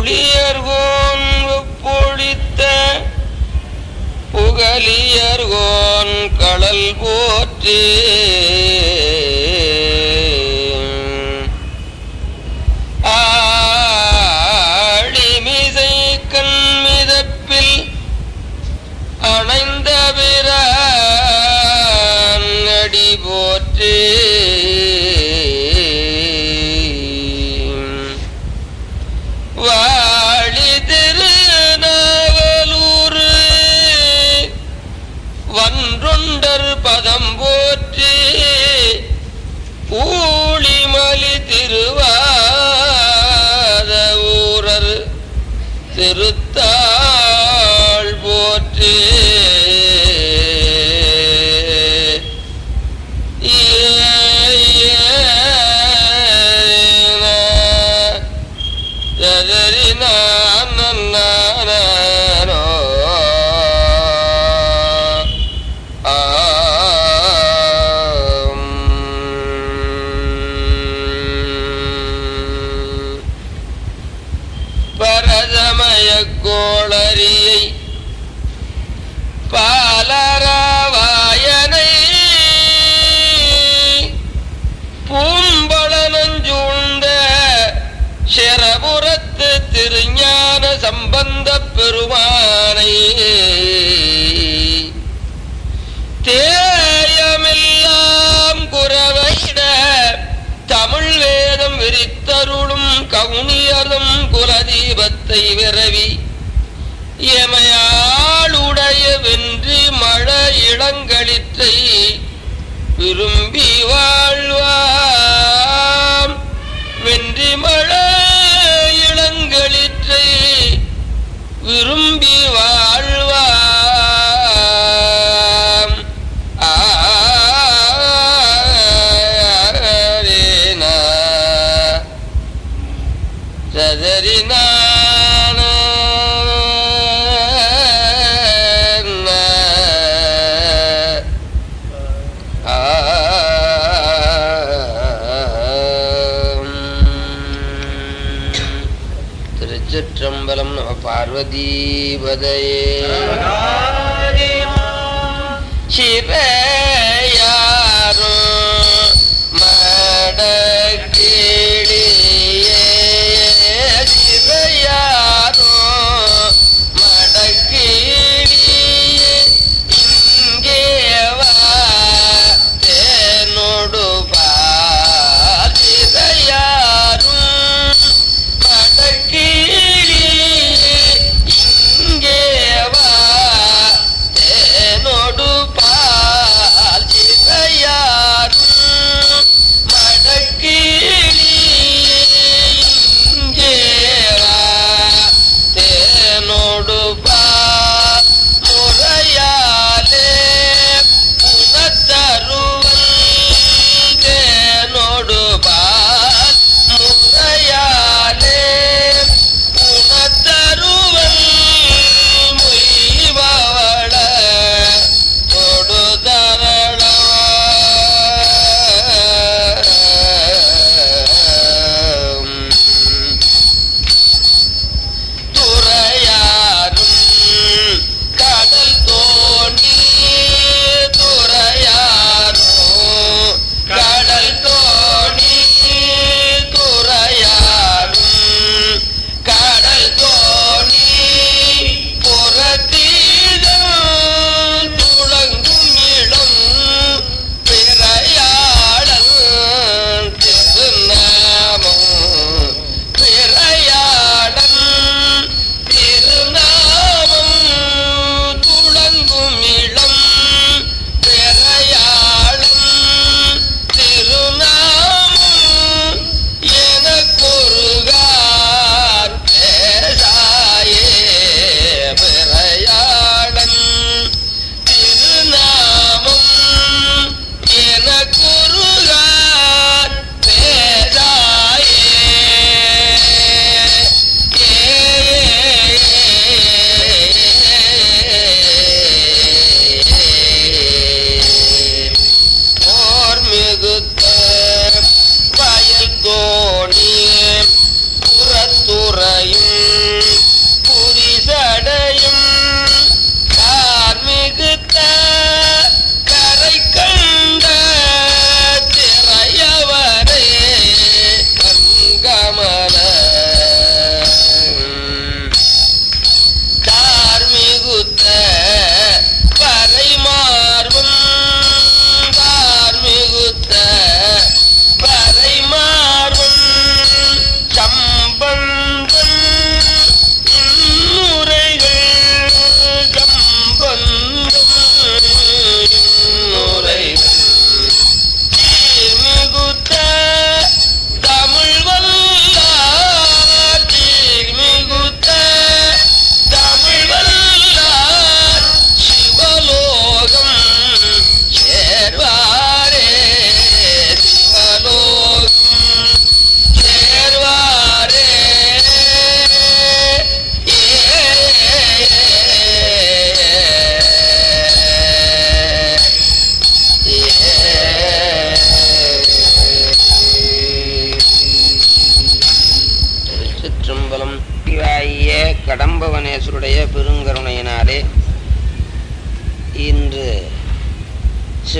புலியர்கோன் பொழித்த புகலியர்கோன் கடல் போற்றி ஆழிமிசை கண்மிதப்பில் அணைந்த பிரான் அடி போற்றி வாழி திருநாவலூர் வன்றொண்டர் பதம் போற்றி ஊழிமலி திருவாத ஊரர் திருத்தாள் போற்றி பரதமய கோளரியை பாலராவாயனை பூம்பளனஞ்சூழ்ந்த செரபுரத்து திருஞான சம்பந்த பெருமானை தேயமெல்லாம் குறவையிட தமிழ் வேதம் விரித்தருளும் கவுனியரும் குலதீபத்தை விரவி எமையாளுடைய வென்றி மழ இளங்களிற்றை விரும்பி வாழ்வாம் வென்றி மழ இளங்களிற்றை விரும்பி வாழ்வாம் ஆரேனா சதரினான திருச்சிற்றம்பலம் நம பார்வதீபதையே சிறையாரும் மடக்கிளியே சிறையாரும் மடக்கிளியே இங்கே வா தேனோடு பால் சிறையாரும் மடக்கிளியே இங்கே வா தேனோடு பால் சிறையாரும் மடக்கிளியே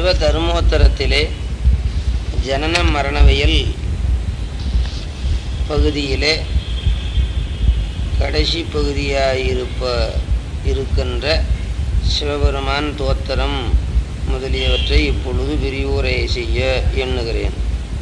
சிவ தர்மோத்தரத்திலே ஜனன மரணவியல் பகுதியிலே கடைசி பகுதியாயிருப்ப இருக்கின்ற சிவபெருமான் தோத்திரம் முதலியவற்றை இப்பொழுது விரிவுரை செய்ய எண்ணுகிறேன்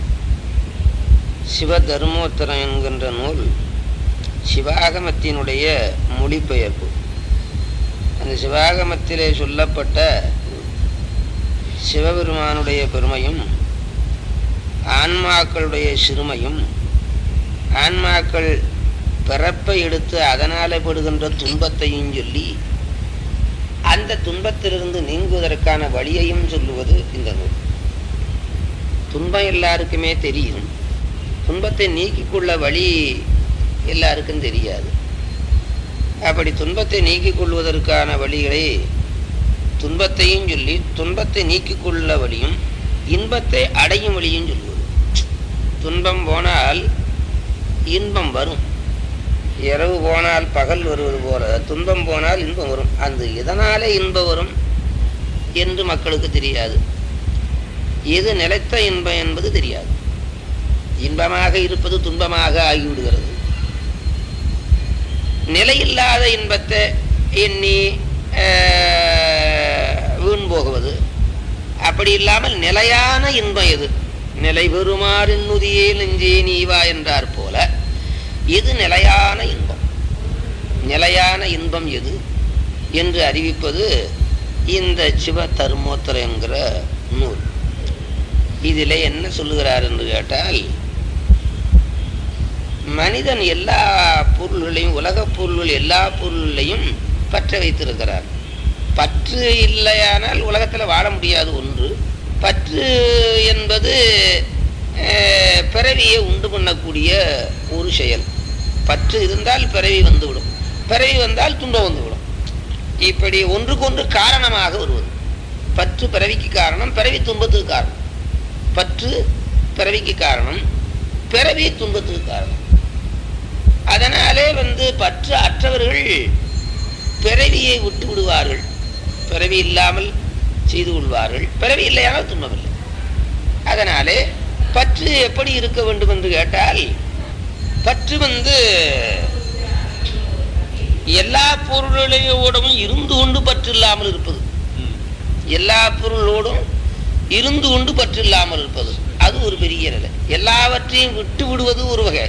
சிவ தர்மோத்தரம் என்கின்ற நூல் சிவாகமத்தினுடைய மொழிபெயர்ப்பு அந்த சிவாகமத்திலே சொல்லப்பட்ட சிவபெருமானுடைய பெருமையும் ஆன்மாக்களுடைய சிறுமையும் ஆன்மாக்கள் பிறப்பை எடுத்து அதனாலே படுகின்ற துன்பத்தையும் சொல்லி அந்த துன்பத்திலிருந்து நீங்குவதற்கான வழியையும் சொல்லுவது இந்த நூல் துன்பம் எல்லாருக்குமே தெரியும் துன்பத்தை நீக்கிக் கொள்ள வழி எல்லாருக்கும் தெரியாது அப்படி துன்பத்தை நீக்கிக் கொள்வதற்கான வழிகளை துன்பத்தையும் சொல்லி துன்பத்தை நீக்கிக் கொள்ள வழியும் இன்பத்தை அடையும் வழியும் சொல்லுவது துன்பம் போனால் இன்பம் வரும் இரவு போனால் பகல் வருவது போல துன்பம் போனால் இன்பம் வரும் அந்த இதனாலே இன்பம் வரும் என்று மக்களுக்கு தெரியாது எது நிலைத்த இன்பம் என்பது தெரியாது இன்பமாக இருப்பது துன்பமாக ஆகிவிடுகிறது நிலையில்லாத இன்பத்தை எண்ணி வீண் போகுவது அப்படி இல்லாமல் நிலையான இன்பம் எது நிலை பெறுமாறின் நுதியே நெஞ்சே நீவா என்றார் போல எது நிலையான இன்பம் நிலையான இன்பம் எது என்று அறிவிப்பது இந்த சிவ தர்மோத்தரம் என்கிற நூல் இதில் என்ன சொல்லுகிறார் என்று கேட்டால் மனிதன் எல்லா பொருள்களையும் உலகப் பொருள்கள் எல்லா பொருள்களையும் பற்ற வைத்திருக்கிறார் பற்று இல்லையானால் உலகத்தில் வாழ முடியாது ஒன்று பற்று என்பது பிறவியை உண்டு பண்ணக்கூடிய ஒரு செயல் பற்று இருந்தால் பிறவி வந்துவிடும் பிறவி வந்தால் துன்பம் வந்துவிடும் இப்படி ஒன்றுக்கொன்று காரணமாக வருவது பற்று பிறவிக்கு காரணம் பிறவி துன்பத்துக்கு காரணம் பற்று பிறவிக்கு காரணம் பிறவி துன்பத்துக்கு காரணம் அதனாலே வந்து பற்று அற்றவர்கள் பிறவியை விட்டு விடுவார்கள் பிறவி இல்லாமல் செய்து கொள்வார்கள் பிறவி இல்லையானால் துன்பமில்லை அதனாலே பற்று எப்படி இருக்க வேண்டும் என்று கேட்டால் பற்று வந்து எல்லா பொருளையோடும் இருந்து கொண்டு பற்று இல்லாமல் இருப்பது எல்லா பொருளோடும் இருந்து கொண்டு பற்று இல்லாமல் இருப்பது அது ஒரு பெரிய நிலை எல்லாவற்றையும் விட்டு விடுவது ஒரு வகை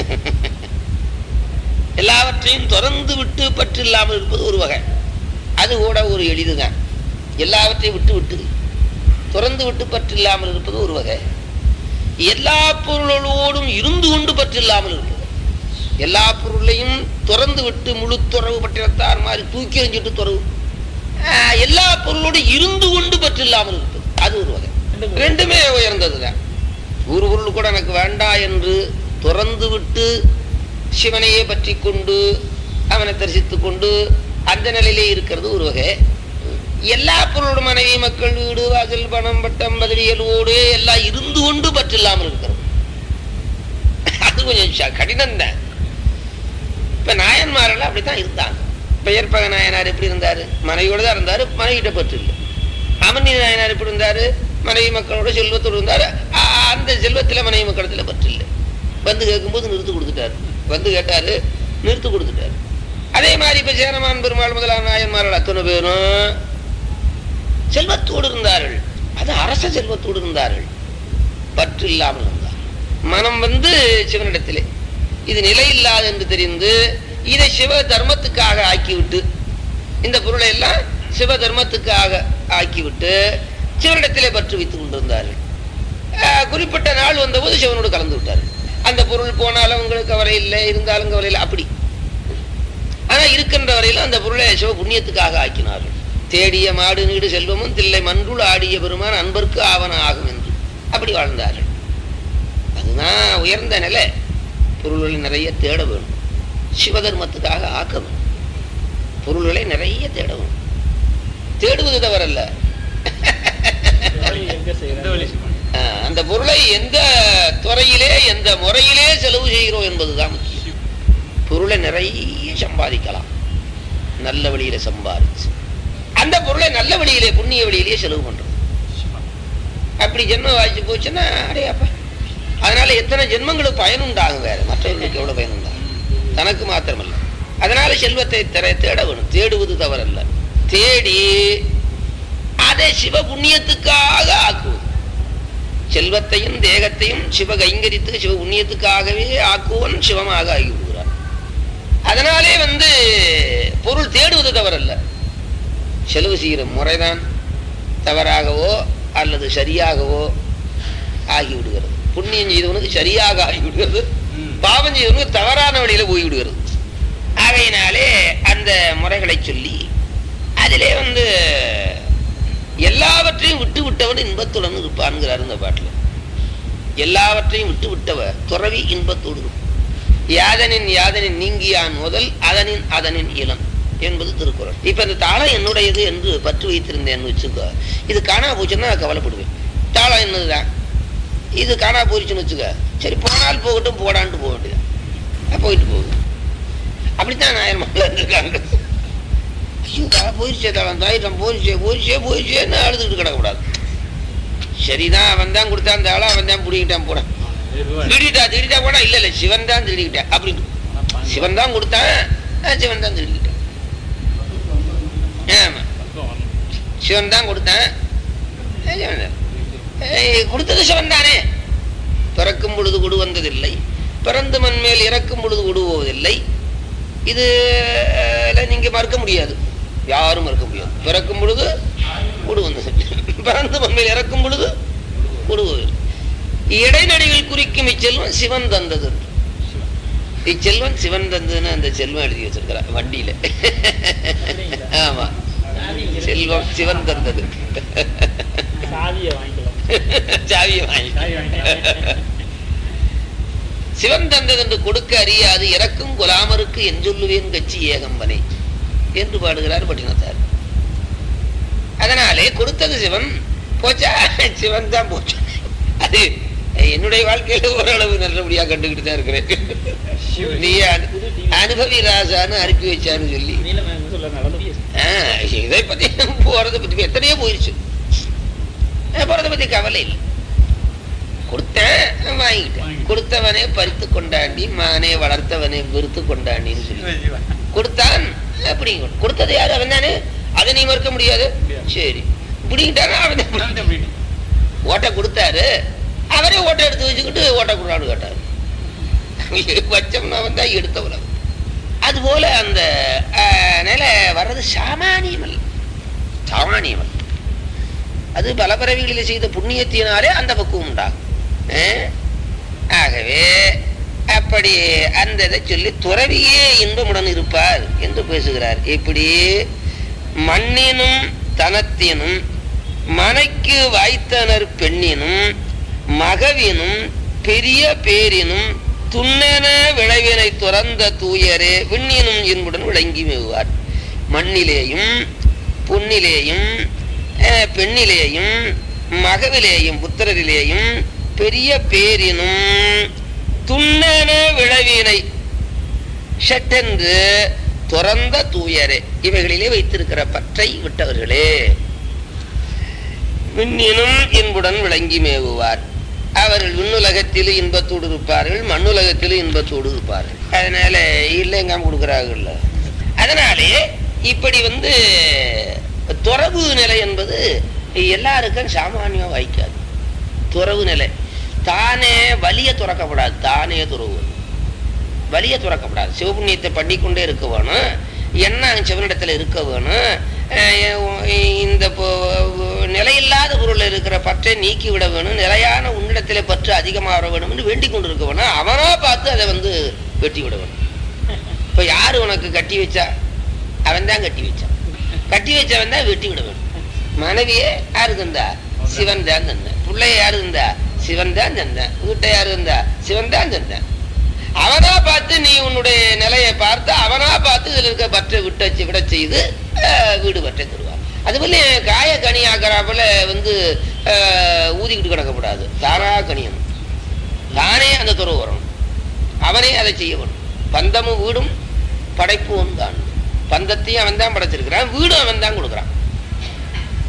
எல்லாவற்றையும் திறந்து விட்டு பற்று இல்லாமல் இருப்பது ஒரு வகை அது கூட ஒரு எளிதுதான் எல்லாவற்றையும் விட்டு விட்டு திறந்து விட்டு பற்று இல்லாமல் இருப்பது ஒரு வகை எல்லா பொருளோடும் இருந்து கொண்டு பற்று இல்லாமல் இருப்பது எல்லா பொருளையும் திறந்து விட்டு முழு துறவு பட்டினத்தார் மாதிரி தூக்கி எறிஞ்சிட்டு துறவு எல்லா பொருளோடு இருந்து கொண்டு பற்று இல்லாமல் இருப்பது அது ஒரு வகை ரெண்டுமே உயர்ந்ததுதான் ஒரு பொருள் கூட எனக்கு வேண்டாம் என்று துறந்து விட்டு சிவனையே பற்றி கொண்டு அவனை தரிசித்து கொண்டு அந்த நிலையிலே இருக்கிறது ஒரு வகை எல்லா பொருளோட மனைவி மக்கள் வீடு வாசல் பணம் பட்டம் பதவியலோடு எல்லாம் இருந்து கொண்டு பற்றில்லாமல் இருக்கிறது அது கொஞ்சம் கடினம் தான் இப்ப நாயன்மாரெல்லாம் அப்படித்தான் இருந்தாங்க பெயர் பக நாயனார் எப்படி இருந்தாரு மனைவியோட தான் இருந்தாரு மனைவிட்ட பற்று இல்லை அமர்நீ நாயனார் எப்படி இருந்தாரு மனைவி மக்களோட செல்வத்தோடு இருந்தாரு அந்த செல்வத்துல மனைவி மக்களத்துல பற்று இல்லை வந்து கேட்கும்போது நிறுத்து கொடுத்துட்டாரு வந்து கேட்டாரு நிறுத்து கொடுத்துட்டாரு அதே மாதிரி இப்ப சேரமான் பெருமாள் முதலான நாயன்மார்கள் அத்தனை பேரும் செல்வத்தோடு இருந்தார்கள் அது அரச செல்வத்தோடு இருந்தார்கள் பற்று இல்லாமல் இருந்தார் மனம் வந்து சிவனிடத்திலே இது நிலை இல்லாது என்று தெரிந்து இதை சிவ தர்மத்துக்காக ஆக்கிவிட்டு இந்த பொருளை எல்லாம் சிவ தர்மத்துக்காக ஆக்கிவிட்டு சிவனிடத்திலே பற்று வைத்துக் கொண்டிருந்தார்கள் குறிப்பிட்ட நாள் வந்தபோது சிவனோடு கலந்து விட்டார்கள் அந்த பொருள் போனாலும் உங்களுக்கு கவலை இல்லை இருந்தாலும் கவலை இல்லை அப்படி ஆனா இருக்கின்ற வரையிலும் அந்த பொருளை சிவ புண்ணியத்துக்காக ஆக்கினார்கள் தேடிய மாடு நீடு செல்வமும் தில்லை மன்றுள் ஆடிய பெருமான் அன்பருக்கு ஆவன ஆகும் என்று அப்படி வாழ்ந்தார்கள் அதுதான் உயர்ந்த நிலை பொருள்களை நிறைய தேட வேணும் சிவதர்மத்துக்காக ஆக்க வேணும் பொருள்களை நிறைய தேட வேணும் தேடுவது தவறல்ல அந்த பொருளை எந்த துறையிலே எந்த முறையிலே செலவு செய்கிறோம் என்பதுதான் முக்கியம் பொருளை நிறைய சம்பாதிக்கலாம் நல்ல வழியில சம்பாதிச்சு அந்த பொருளை நல்ல வழியிலே புண்ணிய வழியிலேயே செலவு பண்றது அப்படி ஜென்மம் வாய்ச்சி போச்சுன்னா அடையாப்பா அதனால எத்தனை ஜென்மங்களுக்கு பயன் உண்டாகும் வேற மற்றவர்களுக்கு எவ்வளவு பயன் உண்டாகும் தனக்கு மாத்திரமல்ல அதனால செல்வத்தை திற தேட வேணும் தேடுவது தவறல்ல தேடி அதை சிவ புண்ணியத்துக்காக ஆக்குவது செல்வத்தையும் தேகத்தையும் சிவ கைங்கரித்து சிவ புண்ணியத்துக்காகவே ஆக்குவன் சிவமாக ஆகி விடுகிறார் அதனாலே வந்து பொருள் தேடுவது தவறல்ல செலவு செய்கிற முறைதான் தவறாகவோ அல்லது சரியாகவோ ஆகிவிடுகிறது புண்ணியம் செய்தவனுக்கு சரியாக ஆகிவிடுகிறது பாவம் செய்தவனுக்கு தவறான வழியில போய்விடுகிறது ஆகையினாலே அந்த முறைகளை சொல்லி அதிலே வந்து எல்லாவற்றையும் விட்டு விட்டவன் இன்பத்துடன் இருப்பான்கிறார் இந்த பாட்டுல எல்லாவற்றையும் விட்டு விட்டவ துறவி இன்பத்தோடு இருக்கும் யாதனின் யாதனின் நீங்கியான் முதல் அதனின் அதனின் இளம் என்பது திருக்குறள் இப்ப இந்த தாளம் என்னுடையது என்று பற்று வைத்திருந்தேன்னு வச்சுக்கோ இது காணா போச்சுன்னா நான் கவலைப்படுவேன் தாளம் என்னதுதான் இது காணா போயிடுச்சுன்னு வச்சுக்க சரி போனால் போகட்டும் போடான்ட்டு போக வேண்டியது போயிட்டு போகுது அப்படித்தான் நாயன்மார்கள் இருந்திருக்காங்க ஐயோ தா போயிடுச்சே தாளம் தாயிரம் போயிடுச்சே போயிடுச்சே போயிடுச்சேன்னு அழுதுகிட்டு கிடக்கக்கூடாது சரிதான் அவன் தான் கொடுத்தான் தாளம் அவன் தான் பிடிக்கிட்டான் போனான் திருடிட்டா திருடிட்டா போனா இல்ல இல்ல சிவன் தான் திருடிக்கிட்டேன் அப்படின்னு சிவன் தான் கொடுத்தான் ஆ, சிவன் தான் திருடிக்கிட்டான் ஆமா சிவன் தான் கொடுத்தான் ஆ, சிவன் தான். ஏய், கொடுத்தது சிவன் தானே பிறக்கும் பொழுது கொடு வந்ததில்லை பிறந்து மண் மேல் இறக்கும் பொழுது கொடுவதில்லை இது அஹ், நீங்க மறுக்க முடியாது யாரும் மறுக்க முடியாது பிறக்கும் பொழுது கொடு வந்ததில்லை பிறந்து மண் மேல் இறக்கும் பொழுது கொடுவதில்லை இடைநடிகள் குறிக்கும் இச்செல்வன் சிவன் தந்தது இச்செல்வன் சிவன் தந்ததுன்னு அந்த செல்வம் எழுதி வச்சிருக்கிறார் வண்டியில ஆமா செல்வம் சிவன் தந்தது சாவியை வாங்கிக்கலாம் சாவியை வாங்கி சாவி வாங்கிக்கலாம் சிவன் தந்தது என்று கொடுக்க அறியாது இறக்கும் குலாமருக்கு என் சொல்லுவேன் கட்சி ஏகம்பனை என்று பாடுகிறார் பட்டினத்தார் அதனாலே கொடுத்தது சிவன் போச்சா சிவன் தான் போச்சு அது என்னுடைய வாழ்க்கையில ஓரளவு நல்லபடியா கண்டுகிட்டு தான் இருக்கிறேன் நீ அனு- அனுபவி ராசான்னு அனுப்பி வச்சான்னு சொல்லி நீலமேகம் சொல்ல நடந்து ஆ, இதை பத்தி போறதை பத்தி எத்தனையோ போயிடுச்சு ஆ, போறதை பத்தி கவலை இல்லை கொடுத்தேன் வாங்கிட்டேன் வாங்கிட்டேன். கொடுத்தவனே பறித்து கொண்டாண்டி மானே வளர்த்தவனே வெறுத்து கொண்டாண்டின்னு சொல்லி கொடுத்தான் அப்படி கொடுத்தது யாரு அவன் தானே அதை நீ மறுக்க முடியாது முடியாது. சரி பிடிக்கிட்டானா அவன் தான் பிடிக்கிட்டான். ஓட்டை கொடுத்தாரு அவரே ஓட்டை எடுத்து வச்சுக்கிட்டு ஓட்டை கொடுறான்னு கேட்டாரு வச்சோம்னா அவன் தான் எடுத்தவன் அதுபோல அந்த ஆஹ், நிலை வர்றது சாமானியம் அல்ல சாமானியம் அல்ல அது பல பிறவிகளில் செய்த புண்ணியத்தினாலே அந்த பக்குவம் உண்டாகும் ஆஹ்? ஆகவே அப்படி அந்த இதை சொல்லி துறவியே இன்பமுடன் இருப்பார் என்று பேசுகிறார் இப்படி மண்ணினும் தனத்தினும் மனைக்கு வாய்த்தனர் பெண்ணினும் மகவினும் பெரிய பேரினும் துண்ணென விளைவினை துறந்த தூயரே விண்ணினும் இன்புடன் விளங்கி மேவுவார் மண்ணிலேயும் பொன்னிலேயும் அஹ், பெண்ணிலேயும் மகவிலேயும் புத்திரரிலேயும் பெரிய பேரினும் துண்ணென விளைவினை ஷட்டென்று துறந்த தூயரே இவைகளிலே வைத்திருக்கிற பற்றை விட்டவர்களே விண்ணினும் இன்புடன் விளங்கி மேவுவார் அவர்கள் விண்ணுலகத்திலும் இன்பத்தோடு இருப்பார்கள் மண்ணுலகத்திலும் இன்பத்தோடு இருப்பார்கள் அதனால இல்லைங்காம கொடுக்குறாங்கல்ல அதனாலே இப்படி வந்து துறவு நிலை என்பது எல்லாருக்கும் சாமானியம் வாய்க்காது துறவு நிலை தானே வலிய துறக்கப்படாது தானே துறவு வலிய துறக்கப்படாது சிவபுண்ணியத்தை பண்ணிக்கொண்டே இருக்க வேணும் எண்ணம் சிவனிடத்துல இருக்க வேணும் அஹ் இந்த பொ- நிலையில்லாத பொருள் இருக்கிற பற்றை நீக்கி விட வேணும் நிலையான உன்னிடத்திலே பற்று அதிகமாக வர வேணும் என்று வேண்டிக் கொண்டு இருக்க வேணும் அவனா பார்த்து அதை வந்து வெட்டி விட வேணும் இப்ப யாரு உனக்கு கட்டி வச்சா அவன் தான் கட்டி வச்சான் கட்டி வச்சவன் தான் வெட்டி விட வேணும் மனைவியே யாரு தந்தா சிவன் தான் தந்தேன் பிள்ளைய யாரு தந்தா சிவன் தான் தந்தேன் வீட்டை யாரு தந்தா சிவன் தான் தந்தேன் அவனா பார்த்து நீ உன்னுடைய நிலையை பார்த்து அவனா பார்த்து இதுல இருக்க பற்றை விட்ட விட செய்து அஹ், வீடு பற்றை தருவான் அதுபோல காய கனி ஆக்கிறாப்புல வந்து அஹ், ஊதிக்கிட்டு கிடக்கக்கூடாது தானா கனியணும் தானே அந்த துறவு வரணும் அவனே அதை செய்ய வேணும் பந்தமும் வீடும் படைப்பும் தான் பந்தத்தையும் அவன் தான் படைச்சிருக்கிறான் வீடும் அவன் தான் கொடுக்குறான்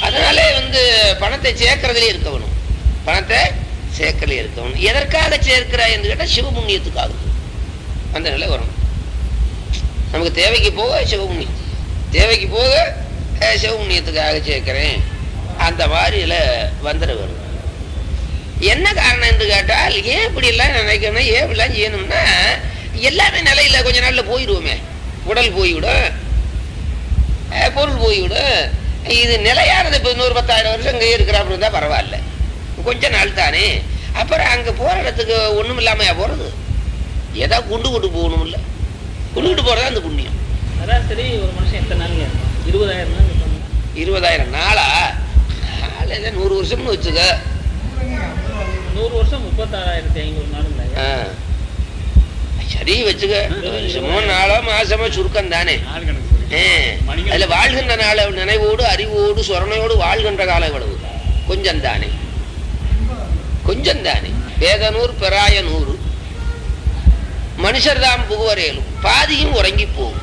அதனாலே வந்து பணத்தை சேர்க்கறதுலே இருக்கணும் பணத்தை சேர்க்கலே இருக்கணும் எதற்காக சேர்க்கிறாய் என்று கேட்டால் சிவபுண்ணியத்துக்காக அந்த நிலை வரணும் நமக்கு தேவைக்கு போக சிவபுண்ணியம் தேவைக்கு போக அஹ், சிவபுண்ணியத்துக்காக சேர்க்கிறேன் அந்த மாதிரில வந்துட வேணும் என்ன காரணம் என்று கேட்டால் ஏன் இப்படி எல்லாம் நினைக்கணும் ஏன் இப்படிலாம் செய்யணும்னா எல்லாமே நிலையில கொஞ்ச நாள்ல போயிடுவோமே உடல் போய்விடும் அஹ், பொருள் போய்விடும் இது நிலையானது இப்போ இன்னொரு பத்தாயிரம் வருஷம் இங்கே இருக்கிறாப்புல இருந்தால் பரவாயில்ல கொஞ்ச நாள் தானே அப்புறம் அங்கே போகிற இடத்துக்கு ஒன்றும் இல்லாமையா போகிறது ஏதோ குண்டு கொண்டு போகணும்ல கொண்டுகிட்டு போகிறது அந்த புண்ணியம் சராசரி ஒரு மனுஷன் எத்தனை நாளுங்க இருக்கும் இருபதாயிரம் நாள் இருப்பாங்க இருபதாயிரம் நாளா நாள் ஏதோ நூறு வருஷம்னு வச்சுக்க நூறு வருஷம் முப்பத்தாறாயிரத்தி ஐநூறு நாள் இல்லை ஆ. சரி வச்சுக்க வருஷமோ நாளோ மாசமோ சுருக்கம் தானே நாள் கணக்கு சொல்லி ஆ. அதுல வாழ்கின்ற நாள நினைவோடு அறிவோடு சொரணையோடு வாழ்கின்ற காலம் எவ்வளவு கொஞ்சம் தானே கொஞ்சம் தானே வேதனூர் பெராய நூறு மனுஷர் தாம் புகுவரேலும் பாதியும் உறங்கி போகும்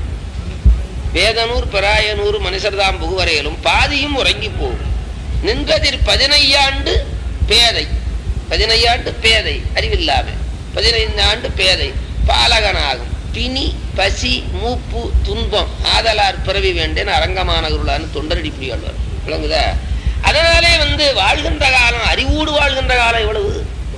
வேதனூர் பெராயனூர் மனுஷர் தாம் புகுவரேலும் பாதியும் உறங்கி போகும் நின்றதில் பதினையாண்டு பேதை பதினையாண்டு பேதை அறிவில்லாம பதினைந்து ஆண்டு பேதை பாலகனாகும் பிணி பசி மூப்பு துன்பம் ஆதலார் பிறவி வேண்டேன் அரங்கமான குருளான்னு தொண்டரடி புரியாழ்வார் விளங்குதா அதனாலே வந்து வாழ்கின்ற காலம் அறிவோடு வாழ்கின்ற காலம் எவ்வளவு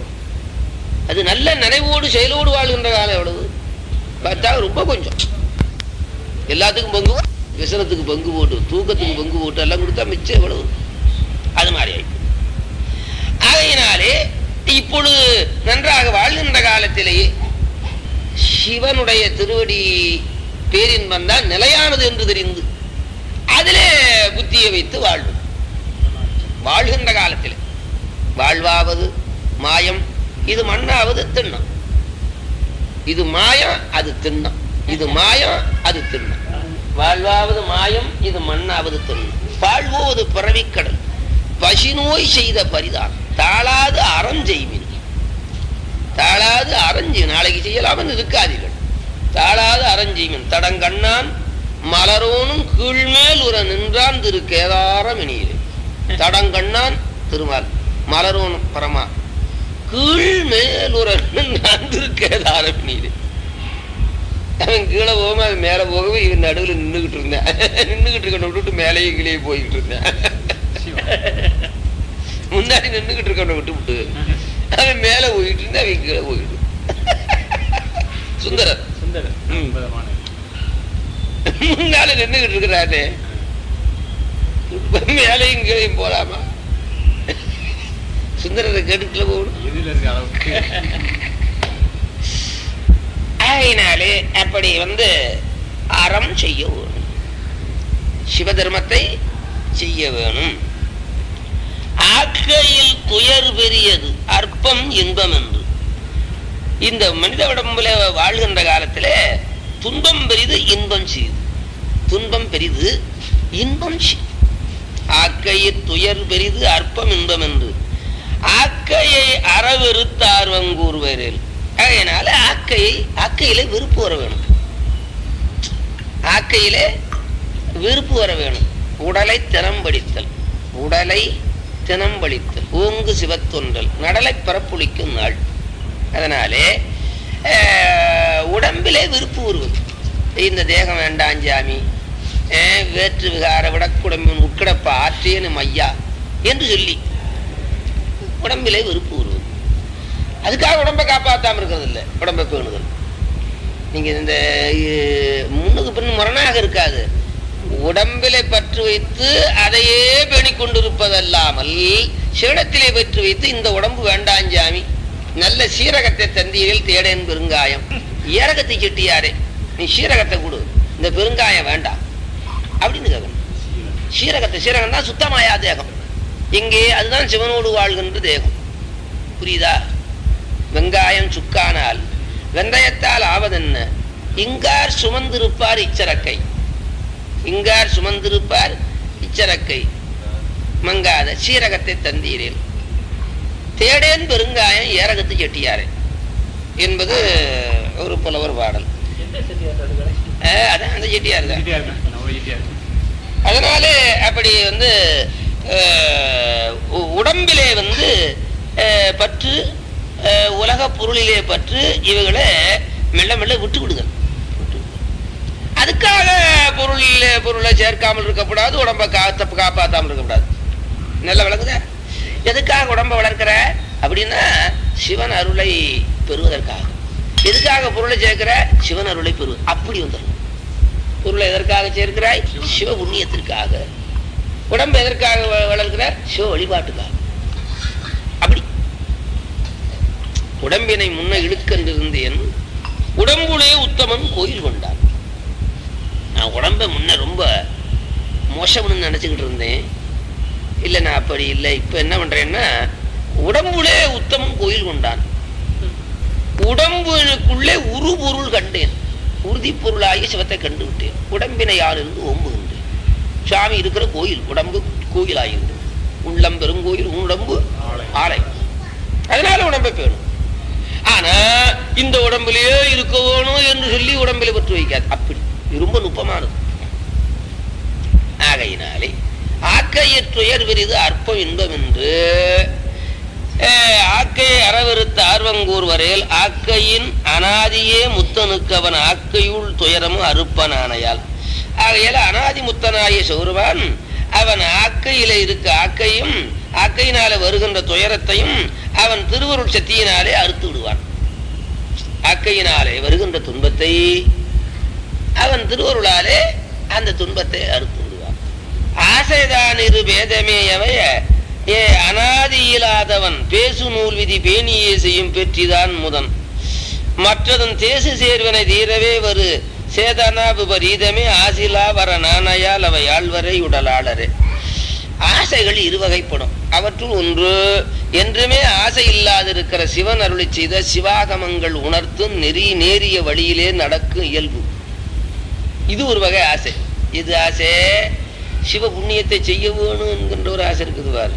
அது நல்ல நினைவோடு செயலோடு வாழ்கின்ற காலம் எவ்வளவு பார்த்தா ரொம்ப கொஞ்சம் எல்லாத்துக்கும் பங்கு விசனத்துக்கு பங்கு போட்டு தூக்கத்துக்கு பங்கு போட்டு எல்லாம் கொடுத்தா மிச்சம் எவ்வளவு அது மாதிரி ஆயிடுச்சு ஆகையினாலே இப்பொழுது நன்றாக வாழ்கின்ற காலத்திலேயே சிவனுடைய திருவடி பேரின்பம் தான் நிலையானது என்று தெரிந்து அதிலே புத்தியை வைத்து வாழ்வு வாழ்கின்ற காலத்தில் வாழ்வாவது மாயம் இது மண்ணாவது திண்ணம் இது மாயம் அது திண்ணம் இது மாயம் அது திண்ணம் வாழ்வாவது மாயம் இது மண்ணாவது திண்ணம் வாழ்வோது பிறவிக்கடல் பசிநோய் செய்த பரிதான் தாளாது அறம் செய்வின் தாளாது அறஞ்சி நாளைக்கு செய்யலாமல் இருக்காதீர்கள் தாளாது அறஞ்செய்வன் தடங்கண்ணான் மலரோனும் கீழ்மேல் உற நின்றான் திரு கேதாரம் இனியிலே தடங்கண்ணான் திருமால் மலரோனும் பரமா கீழ்மேல் உற நின்றான் திரு கேதாரம் இனியிலே அவன் கீழே போகாம அவன் மேலே போகவே இவன் நடுவில் நின்றுகிட்டு இருந்தேன் நின்றுகிட்டு இருக்க விட்டுட்டு மேலேயே கீழே போய்கிட்டு இருந்தேன் முன்னாடி நின்றுகிட்டு இருக்கவனை விட்டு விட்டு அவன் மேலே போயிட்டு இருந்தா அவன் கீழே போயிட்டு சுந்தரர் சுந்தரர் ம். அற்புதமான முன்னால நின்றுகிட்டு இருக்கிறானே இப்ப மேலையும் கீழையும் போலாமா சுந்தரரை கேட்டுட்டுல போகணும் எதில் இருக்க அளவுக்கு ஆகையினாலே அப்படி வந்து அறம் செய்ய வேணும் சிவதர்மத்தை செய்ய வேணும் ஆக்கையில் துயர் பெரியது அற்பம் இன்பம் என்று இந்த மனித உடம்புல வாழ்கின்ற காலத்துல துன்பம் பெரிது இன்பம் செய்து துன்பம் பெரிது இன்பம் செய்து ஆக்கையில் துயர் பெரிது அற்பம் இன்பம் என்று ஆக்கையை அறவெறுத்தார்வம் கூறுவரில் அதனால ஆக்கையை ஆக்கையிலே விருப்பு வர வேணும் ஆக்கையிலே விருப்பு வர வேணும் உடலை திறம்படித்தல் உடலை தினம்பளித்தல் ஓங்கு சிவத்தொன்றல் நடலை பரப்புளிக்கும் நாள் அதனாலே அஹ், உடம்பிலே விருப்பு வருவது இந்த தேகம் வேண்டாம் சாமி அஹ், வேற்று விகார விடக்குடம்பின் உட்கிடப்ப ஆற்றேனு மையா என்று சொல்லி உடம்பிலே விருப்பு வருவது அதுக்காக உடம்பை காப்பாத்தாம இருக்கிறது இல்லை உடம்பை பேணுதல் நீங்க இந்த அஹ், முன்னுக்கு பின் முரணாக இருக்காது உடம்பிலே பற்று வைத்து அதையே பேணிக் கொண்டிருப்பதல்லாமல் சிவனத்திலே பற்று வைத்து இந்த உடம்பு வேண்டாம் சாமி நல்ல சீரகத்தை தந்தீரில் தேடேன் பெருங்காயம் ஏரகத்தை செட்டியாரே நீ சீரகத்தை கொடு இந்த பெருங்காயம் வேண்டாம் அப்படின்னு கேட்கணும் சீரகத்தை சீரகம் தான் சுத்தமாயா தேகம் இங்கே அதுதான் சிவனோடு வாழ்கின்ற தேகம் புரியுதா வெங்காயம் சுக்கானால் வெந்தயத்தால் ஆவதென்ன இங்கார் சுமந்திருப்பார் இச்சரக்கை இங்கார் சுமந்திருப்பார் இச்சரக்கை மங்காத சீரகத்தை தந்தீரேன் தேடேன் பெருங்காயம் ஏரகத்து செட்டியாரே என்பது ஒரு புலவர் பாடல் எந்த செட்டியார் அது கடைசி அஹ் அதான் அந்த செட்டியார் தான் செட்டியார் தான் நம்ம செட்டியார் அதனாலே அப்படி வந்து அஹ், உ- உடம்பிலே வந்து அஹ், பற்று அஹ், உலக பொருளிலே பற்று இவைகளை மெல்ல மெல்ல விட்டு விடுதல் விட்டு விடுதல். அதுக்காக பொருளில் பொருளை சேர்க்காமல் இருக்கக்கூடாது உடம்ப காத்த காப்பாத்தாமல் இருக்கக்கூடாது நல்லா விளங்குதா எதுக்காக உடம்ப வளர்க்கிற அப்படின்னா சிவன் அருளை பெறுவதற்காக எதுக்காக பொருளை சேர்க்கிற சிவன் அருளை பெறுவது அப்படி வந்துடும் பொருளை எதற்காக சேர்க்கிறாய் சிவ புண்ணியத்திற்காக உடம்பு எதற்காக வ- வளர்க்கிற சிவ வழிபாட்டுக்காக அப்படி உடம்பினை முன்ன இழுக்கென்றிருந்தேன் உடம்புலே உத்தமன் கோயில் கொண்டான் நான் உடம்ப முன்ன ரொம்ப மோசம்னு நினைச்சுக்கிட்டு இருந்தேன் இல்லை நான் அப்படி இல்லை இப்போ என்ன பண்றேன்னா உடம்புலே உத்தமன் கோயில் கொண்டான் உடம்புக்குள்ளே உரு பொருள் கண்டேன் உறுதி பொருளாகி சிவத்தை கண்டு விட்டேன் உடம்பினை யாரிருந்து ஓம்புகின்றேன் சுவாமி இருக்கிற கோயில் உடம்பு கோயிலாகிறது உள்ளம் பெருங்கோயில் உடம்பு ஆலை அதனால உடம்பை பேணும் ஆனா இந்த உடம்பிலேயே இருக்க வேணும் என்று சொல்லி உடம்பில பற்று வைக்காது அப்படி இது ரொம்ப நுட்பமானது ஆகையினாலே ஆக்கையற்றுயர் விரிது அற்பம் இன்பம் என்று அஹ், ஆக்கையை அறவெறுத்த ஆர்வங்கூர் வரையில் ஆக்கையின் அனாதியே முத்தனுக்கு அவன் ஆக்கையுள் துயரமும் அறுப்பன் ஆணையால் ஆகையால் அனாதி முத்தனாய சௌரவான் அவன் ஆக்கையில இருக்க ஆக்கையும் ஆக்கையினால வருகின்ற துயரத்தையும் அவன் திருவருள் சக்தியினாலே அறுத்து விடுவான் ஆக்கையினாலே வருகின்ற துன்பத்தை அவன் திருவருளாலே அந்த துன்பத்தை அறுத்து விடுவான் ஆசைதான் இரு பேதமேயவைய ஏ அனாதியிலாதவன் பேசு நூல் விதி பேணியே செய்யும் பெற்றிதான் முதன் மற்றதன் தேசு சேர்வனை தீரவே வரு சேதனா விபரீதமே ஆசிலா வர நாணையால் அவை ஆழ்வரை உடலாளரே ஆசைகள் இருவகைப்படும் அவற்றுள் ஒன்று என்றுமே ஆசை இல்லாதிருக்கிற சிவன் அருளி செய்த சிவாகமங்கள் உணர்த்தும் நெறி நேரிய வழியிலே நடக்கும் இயல்பு இது ஒரு வகை ஆசை இது ஆசை சிவ புண்ணியத்தை செய்ய வேணும் என்கின்ற ஒரு ஆசை இருக்குது பாரு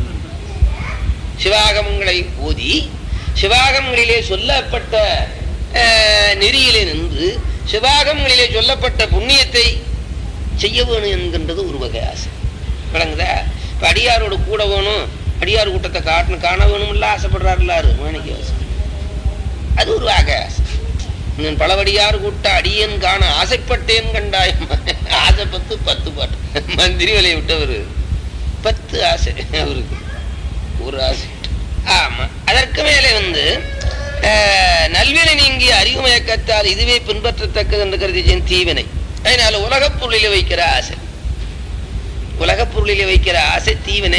சிவாகமங்களை ஓதி சிவாகமங்களிலே சொல்லப்பட்ட அஹ், நெறியிலே நின்று சிவாகமங்களிலே சொல்லப்பட்ட புண்ணியத்தை செய்ய வேணும் என்கின்றது ஒரு வகை ஆசை விளங்குதா இப்ப அடியாரோட கூட வேணும் அடியார் கூட்டத்தை காட்டணும் காண வேணும்ல ஆசைப்படுறாருலாரு மாணிக்க ஆசை அது ஒரு வகை ஆசை நான் பலவடியார் கூட்ட அடியேன் காண ஆசைப்பட்டேன் கண்டாயம் ஆசை பத்து பத்து பாட்டு மந்திரி விலையை விட்டவர் பத்து ஆசை அவருக்கு ஒரு ஆசை ஆமா அதற்கு மேலே வந்து அஹ், நல்வினை நீங்கி அறிவு மயக்கத்தால் இதுவே பின்பற்றத்தக்கது என்று கருதி தீவினை அதனால உலகப் பொருளிலே வைக்கிற ஆசை உலகப் பொருளிலே வைக்கிற ஆசை தீவினை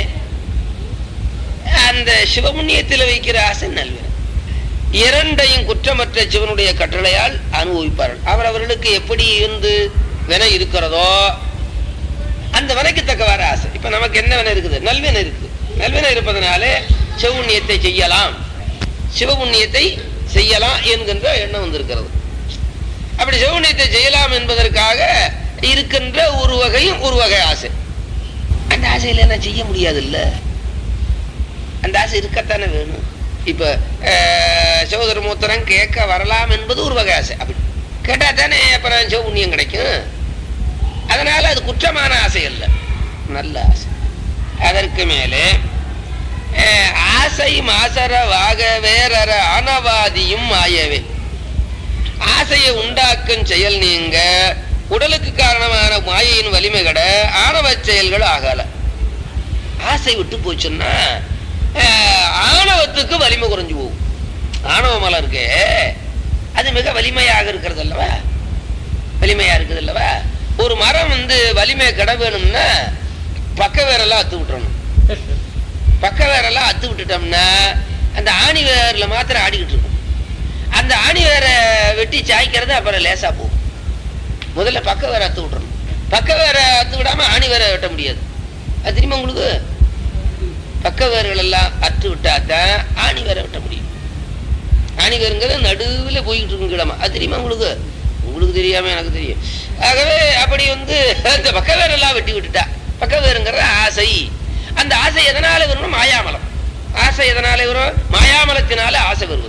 அந்த சிவபுண்ணியத்தில் வைக்கிற ஆசை நல்வினை இரண்டையும் குற்றமற்ற சிவனுடைய கட்டளையால் அனுபவிப்பார்கள் அவரவர்களுக்கு எப்படி இருந்து வினை இருக்கிறதோ அந்த வினைக்கு தக்கவாறு ஆசை இப்ப நமக்கு என்ன வினை இருக்குது நல்வினை இருக்கு நல்வினை இருப்பதனாலே சிவபுண்ணியத்தை செய்யலாம் சிவபுண்ணியத்தை செய்யலாம் என்கின்ற எண்ணம் வந்திருக்கிறது அப்படி சிவபுண்ணியத்தை செய்யலாம் என்பதற்காக இருக்கின்ற ஒரு வகையும் ஒரு வகை ஆசை அந்த ஆசையில என்ன செய்ய முடியாது இல்ல அந்த ஆசை இருக்கத்தானே வேணும் இப்ப அஹ், சிவதர்மோத்தரம் கேட்க வரலாம் என்பது ஒரு வகை ஆசை அப்படி கேட்டா தானே அப்புறம் சிவபுண்ணியம் கிடைக்கும் அதனால அது குற்றமான ஆசை அல்ல நல்ல ஆசை அதற்கு மேலே அஹ், ஆசை மாசர வாக வேறற ஆனவாதியும் மாயவே ஆசையை உண்டாக்கும் செயல் நீங்க உடலுக்கு காரணமான மாயையின் வலிமை கட ஆணவச் செயல்கள் ஆகல ஆசை விட்டு போச்சுன்னா அஹ், ஆணவத்துக்கு வலிமை குறைஞ்சு போகும் ஆணவ மலம் இருக்கே அது மிக வலிமையாக இருக்கிறது அல்லவா வலிமையா இருக்குது அல்லவா ஒரு மரம் வந்து வலிமை கட வேணும்னா பக்க வேரெல்லாம் அத்து விட்டுறணும் பக்க வேரெல்லாம் அத்து விட்டுட்டோம்னா அந்த ஆணி வேர்ல மாத்திரம் ஆடிக்கிட்டு இருக்கும் அந்த ஆணி வேரை வெட்டி சாய்க்கிறது அப்புறம் லேசா போகும் முதல்ல பக்க வேற அத்து விட்டுறணும் பக்க வேற அத்து விடாம ஆணி வேற வெட்ட முடியாது அது தெரியுமா உங்களுக்கு பக்க வேர்கள் எல்லாம் அத்து விட்டாதான் ஆணி வேற வெட்ட முடியும் ஆணி வேருங்கிறது நடுவுல போய்கிட்டு இருக்கும் கிழமை அது தெரியுமா உங்களுக்கு உங்களுக்கு தெரியாம எனக்கு தெரியும் ஆகவே அப்படி வந்து அந்த பக்க வேரெல்லாம் வெட்டி விட்டுட்டா பக்க வேருங்கிறது ஆசை அந்த ஆசை எதனால வரும் மாயாமலம் ஆசை எதனால வரும் மாயாமலத்தினால ஆசை வருவது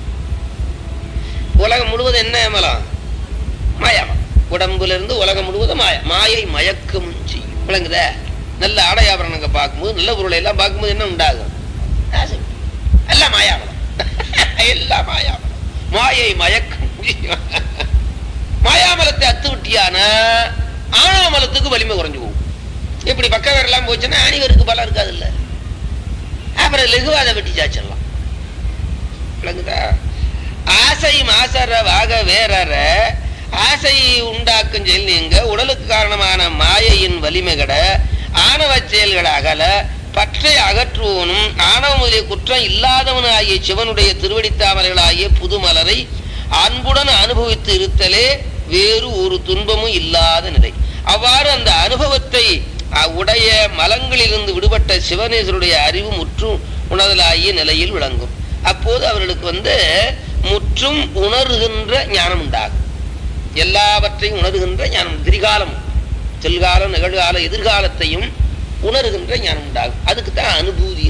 உலகம் முழுவதும் என்ன மலம் மாயாமலம் உடம்புல இருந்து உலகம் முழுவதும் மாய மாயை மயக்கம் செய்யும் விளங்குதா நல்ல ஆடை ஆபரணங்க பார்க்கும்போது நல்ல பொருளை எல்லாம் பார்க்கும்போது என்ன உண்டாகும் ஆசை எல்லாம் மாயாமலம் எல்லாம் மாயாமலம் மாயை மயக்கம் மாயாமலத்தை அத்து விட்டியான ஆணவமலத்துக்கு வலிமை குறைஞ்சு போகும் இப்படி பக்க வேறெல்லாம் போச்சுன்னா ஆணிவருக்கு பலம் இருக்காது இல்ல அப்புறம் லெகுவா அதை வெட்டி சாச்சிடலாம் விளங்குதா ஆசை மாசற வாக வேறற ஆசை உண்டாக்கும் செயல் நீங்க உடலுக்கு காரணமான மாயையின் வலிமை கட ஆணவ செயல்கள் அகல பற்றை அகற்றுவோனும் ஆணவ முதலிய குற்றம் இல்லாதவன் ஆகிய சிவனுடைய திருவடித்தாமரைகளாகிய புதுமலரை அன்புடன் அனுபவித்து இருத்தலே வேறு ஒரு துன்பமும் இல்லாத நிலை அவ்வாறு அந்த அனுபவத்தை அ- உடைய மலங்களிலிருந்து விடுபட்ட சிவனேசருடைய அறிவு முற்றும் உணர்தலாகிய நிலையில் விளங்கும் அப்போது அவர்களுக்கு வந்து முற்றும் உணர்கின்ற ஞானம் உண்டாகும் எல்லாவற்றையும் உணர்கின்ற ஞானம் திரிகாலம் செல்காலம் நிகழ்கால எதிர்காலத்தையும் உணர்கின்ற ஞானம் உண்டாகும் அதுக்கு தான் அனுபூதி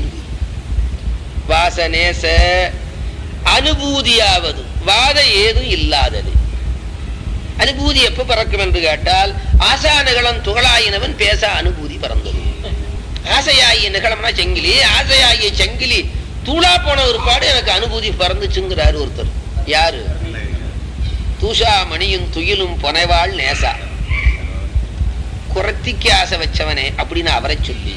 வாசநேச அனுபூதியாவது வாத ஏதும் இல்லாதது அனுபூதி எப்ப பிறக்கும் என்று கேட்டால் ஆசா நிகழம் துகளாயினவன் பேச அனுபூதி பிறந்தது ஆசையாகிய நிகழம்னா செங்கிலி ஆசையாகிய செங்கிலி தூளா போன ஒரு பாடு எனக்கு அனுபூதி பிறந்துச்சுங்கிறாரு ஒருத்தர் யாரு தூஷா மணியும் துயிலும் புனைவாள் நேசா குரத்திக்கு ஆசை வச்சவனே அப்படின்னு அவரை சொல்லி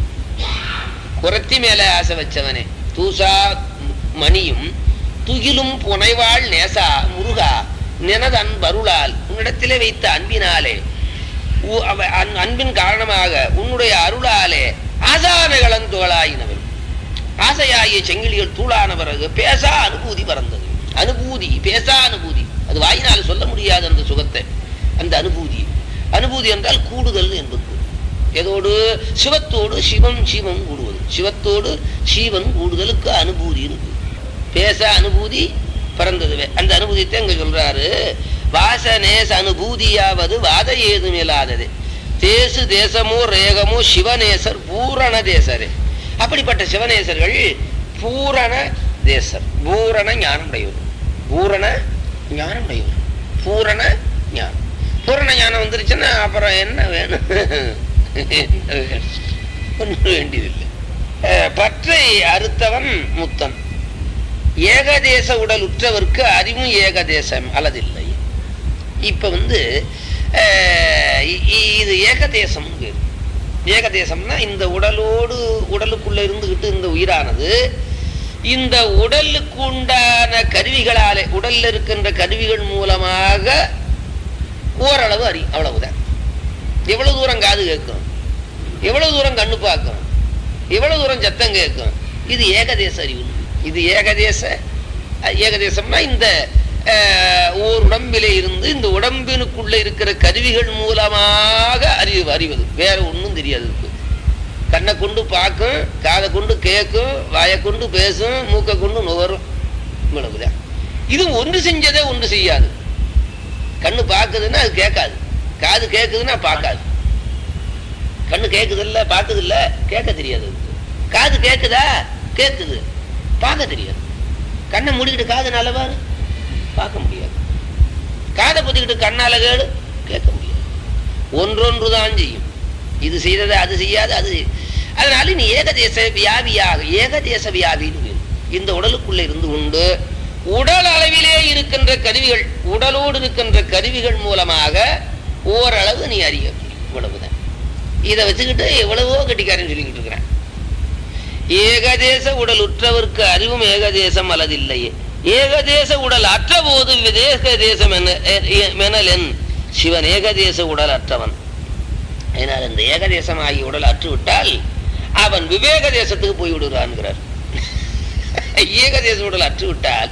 குரத்தி மேல ஆசை வச்சவனே தூசா மணியும் துகிலும் புனைவாள் நேசா முருகா நினது அன்பருளால் உன்னிடத்திலே வைத்த அன்பினாலே உ- அவ- அன்- அன்பின் காரணமாக உன்னுடைய அருளாலே ஆசானகளன் துகளாயினவன் ஆசையாகிய செங்கிலிகள் தூளான பிறகு பேசா அனுபூதி பறந்தது அனுபூதி பேசா அனுபூதி அது வாயினால் சொல்ல முடியாத அந்த சுகத்தை அந்த அனுபூதி அனுபூதி என்றால் கூடுதல் என்பது எதோடு சிவத்தோடு சிவம் சிவம் கூடுவது சிவத்தோடு சீவன் கூடுதலுக்கு அனுபூதி இருக்கு பேச அனுபூதி பிறந்ததுவே அந்த அனுபூதித்தை இங்க சொல்றாரு வாசநேச அனுபூதியாவது வாத ஏதும் இல்லாதது தேசு தேசமோ ரேகமோ சிவநேசர் பூரண தேசரே அப்படிப்பட்ட சிவநேசர்கள் பூரண தேசர் பூரண ஞானமுடையவர் பூரண ஞானமுடையவர் பூரண ஞானம் பூரண ஞானம் வந்துருச்சுன்னா அப்புறம் என்ன வேணும் என்ன வேணும் ஒன்றும் வேண்டியதில்லை அஹ், பற்றை அறுத்தவன் முத்தன் ஏகதேச உடல் உற்றவர்க்கு அறிவும் ஏகதேசம் அல்லதில்லை இப்ப வந்து அஹ், இ- இ- இது ஏகதேசம் பேரு. ஏகதேசம்னா இந்த உடலோடு உடலுக்குள்ள இருந்துகிட்டு இந்த உயிரானது இந்த உடலுக்கு உண்டான கருவிகளாலே உடல்ல இருக்கின்ற கருவிகள் மூலமாக ஓரளவு அறி அவ்வளவுதான் எவ்வளவு தூரம் காது கேட்கும் எவ்வளவு தூரம் கண்ணு பார்க்கும் எவ்வளவு தூரம் சத்தம் கேட்கும் இது ஏகதேச அறிவு இது ஏகதேச அஹ், ஏகதேசம்னா இந்த அஹ், ஓர் உடம்பிலே இருந்து இந்த உடம்பினுக்குள்ள இருக்கிற கருவிகள் மூலமாக அறிவு அறிவது வேற ஒண்ணும் தெரியாது இதுக்கு. கண்ணை கொண்டு பார்க்கும் காதை கொண்டு கேட்கும் வாயை கொண்டு பேசும் மூக்கை கொண்டு நுகரும் இவ்வளவுதான் இது ஒன்று செஞ்சதே ஒன்று செய்யாது கண்ணு பார்க்குதுன்னா அது கேட்காது காது கேட்குதுன்னா பார்க்காது கண்ணு கேட்குது இல்ல பார்க்குது இல்ல கேட்க தெரியாது அதுக்கு. காது கேட்குதா கேட்குது பார்க்க தெரியாது கண்ணை மூடிக்கிட்டு காது நல்ல பாரு பார்க்க முடியாது காதை பொத்திக்கிட்டு கண்ணால கேடு கேட்க முடியாது ஒன்றொன்று தான் செய்யும் இது செய்தது அது செய்யாது அது செய்- அதனால நீ ஏகதேச வியாபியாக ஏகதேச வியாபின்னு பேரு. இந்த உடலுக்குள்ள இருந்து கொண்டு உடல் அளவிலே இருக்கின்ற கருவிகள் உடலோடு இருக்கின்ற கருவிகள் மூலமாக ஓரளவு நீ அறிய முடியும். இவ்வளவுதான் இதை வச்சுக்கிட்டு எவ்வளவோ கட்டிக்காரன் சொல்லிக்கிட்டு இருக்கிறேன் ஏகதேச உடல் உற்றவர்க்கு அறிவும் ஏகதேசம் அல்லதில்லையே ஏகதேச உடல் அற்ற போது விதேக தேசம் என்ன மெனலென் சிவன் ஏகதேச உடல் அற்றவன் அதனால் இந்த ஏகதேசம் ஆகிய உடல் அற்று விட்டால் அவன் விவேக தேசத்துக்கு போய் விடுகிறான்கிறார் ஏகதேச உடல் அற்று விட்டால்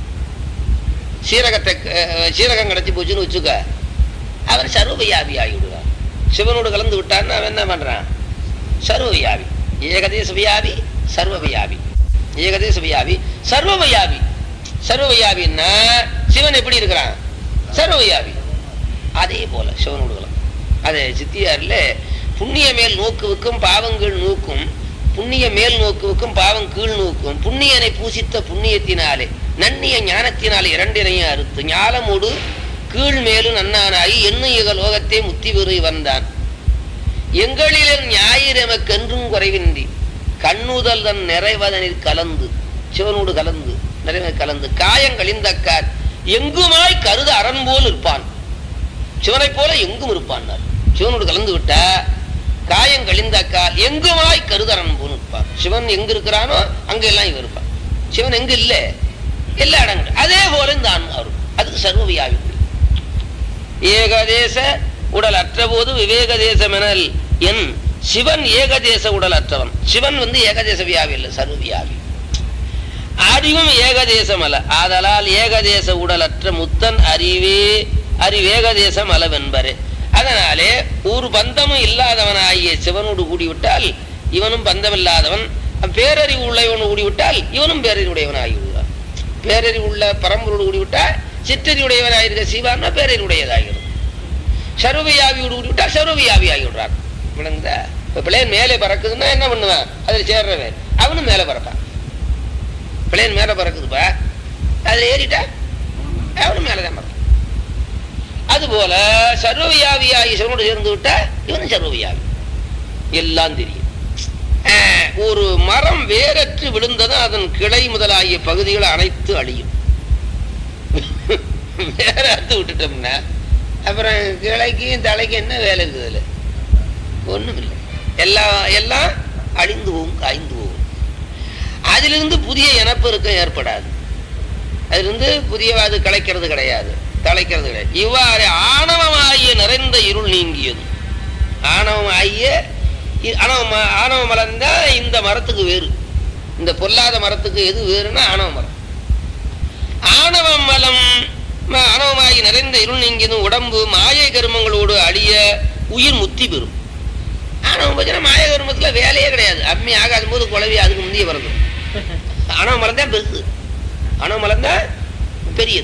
சீரகத்தை அஹ், சீரகம் கிடைச்சி போச்சுன்னு வச்சுக்க அவன் சர்வவியாபி ஆகி விடுவான் சிவனோடு கலந்து விட்டான்னு அவன் என்ன பண்றான் சர்வவியாபி ஏகதேச வியாபி சர்வவியாபி ஏகதேச வியாபி சர்வவியாபி சர்வவியாபின்னா சிவன் எப்படி இருக்கிறான் சர்வவியாபி அதே போல சிவனோடு கலந்து அது சித்தியார்ல புண்ணிய மேல் நோக்குவுக்கும் பாவங்கள் நோக்கும் புண்ணிய மேல் நோக்குவுக்கும் பாவம் கீழ் நோக்கும் புண்ணியனை பூசித்த புண்ணியத்தினாலே நன்னிய ஞானத்தினாலே இரண்டினையும் அறுத்து ஞானமோடு கீழ் மேலும் நன்னானாகி என்னும் இக லோகத்தை முத்தி பெறு வந்தான் எங்களில் ஞாயிறு எமக்கென்றும் குறைவின்றி கண்ணுதல் தன் நிறைவதனில் கலந்து சிவனோடு கலந்து நிறைவு கலந்து காயங்களிந்தக்கார் எங்குமாய் கருத அரண் போல் இருப்பான் சிவனைப் போல எங்கும் இருப்பான் சிவனோடு கலந்து விட்டா காயங்களிந்தக்கால் எங்குமாய் கருதரன் போல் இருப்பான் சிவன் எங்க இருக்கிறானோ அங்க எல்லாம் இவன் இருப்பான் சிவன் எங்க இல்ல எல்லா இடங்களும் அதே போல இந்த ஆன்மா வரும் அதுக்கு சர்வவியாபி ஏகதேச உடல் அற்ற போது விவேக தேசமெனல் என் சிவன் ஏகதேச உடல் அற்றவன் சிவன் வந்து ஏகதேச வியாபி இல்லை சர்வவியாபி அறிவும் ஏகதேசம் அல்ல ஆதலால் ஏகதேச உடலற்ற முத்தன் அறிவே அறிவேகதேசம் அளவென்பரே அதனாலே ஒரு பந்தமும் இல்லாதவனாகிய சிவனோடு கூடிவிட்டால் இவனும் பந்தமில்லாதவன் பேரறிவு உள்ளவனோடு கூடிவிட்டால் இவனும் பேரறிவுடையவன் ஆகிவிடுவான் பேரறிவு உள்ள பரம்பரோடு கூடிவிட்டால் சிற்றறிவுடையவனாயிருக்க சிவான்னா பேரறிவுடையதாகிறது சர்வவியாபியோடு கூடிவிட்டால் சர்வவியாபி ஆகிவிடுறான் விளங்குதா இப்ப பிள்ளையன் மேலே பறக்குதுன்னா என்ன பண்ணுவான் அதில் சேர்றவன் அவனும் மேலே பறப்பான் பிளேன் மேல பறக்குதுப்பா அதுல ஏறிட்டா அவனும் மேலதான் பறக்கும் அதுபோல சர்வவியாபியாகி சிவனோடு சேர்ந்து விட்டா இவனும் சர்வவியாபி எல்லாம் தெரியும் ஆஹ், ஒரு மரம் வேரற்று விழுந்ததும் அதன் கிளை முதலாகிய பகுதிகள் அனைத்து அழியும் வேற அறுத்து விட்டுட்டோம்னா அப்புறம் கிளைக்கும் தலைக்கும் என்ன வேலை இருக்குது அதுல ஒண்ணும் இல்லை எல்லாம் எல்லாம் அழிந்து போகும் காய்ந்து போகும் அதிலிருந்து புதிய இனப்பெருக்கம் ஏற்படாது அதிலிருந்து புதிய அது கலைக்கிறது கிடையாது தலைக்கிறது கிடையாது இவ்வாறு ஆணவமாகிய நிறைந்த இருள் நீங்கியது ஆணவமாகிய இ- ஆணவம் ஆணவ மலம் தான் இந்த மரத்துக்கு வேறு இந்த பொல்லாத மரத்துக்கு எது வேறுன்னா ஆணவ மரம் ஆணவ மலம் ம- ஆணவமாகி நிறைந்த இருள் நீங்கியதும் உடம்பு மாயை கருமங்களோடு அழிய உயிர் முத்தி பெறும் ஆணவம் பார்த்தீங்கன்னா மாய கருமத்துல வேலையே கிடையாது அம்மி ஆகாத போது குழவி அதுக்கு முந்தைய பிறகு அணவ மலம் தான் பெருசு அணவ மலம் தான் பெரியது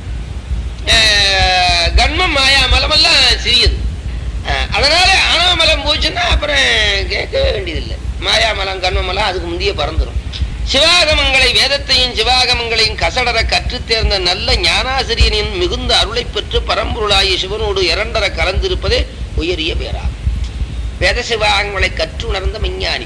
அஹ் கன்மம் மாயா மலமெல்லாம் சிறியது அஹ் அதனால அணவ மலம் போச்சுன்னா அப்புறம் கேட்கவே வேண்டியதில்லை மாயா மலம் கன்ம மலம் அதுக்கு முந்தைய பறந்துடும் சிவாகமங்களை வேதத்தையும் சிவாகமங்களையும் கசடர கற்றுத் தேர்ந்த நல்ல ஞானாசிரியனின் மிகுந்த அருளை பெற்று பரம்பொருளாகிய சிவனோடு இரண்டர கலந்திருப்பதே உயரிய பேராகும் வேத சிவாகங்களை கற்றுணர்ந்த விஞ்ஞானி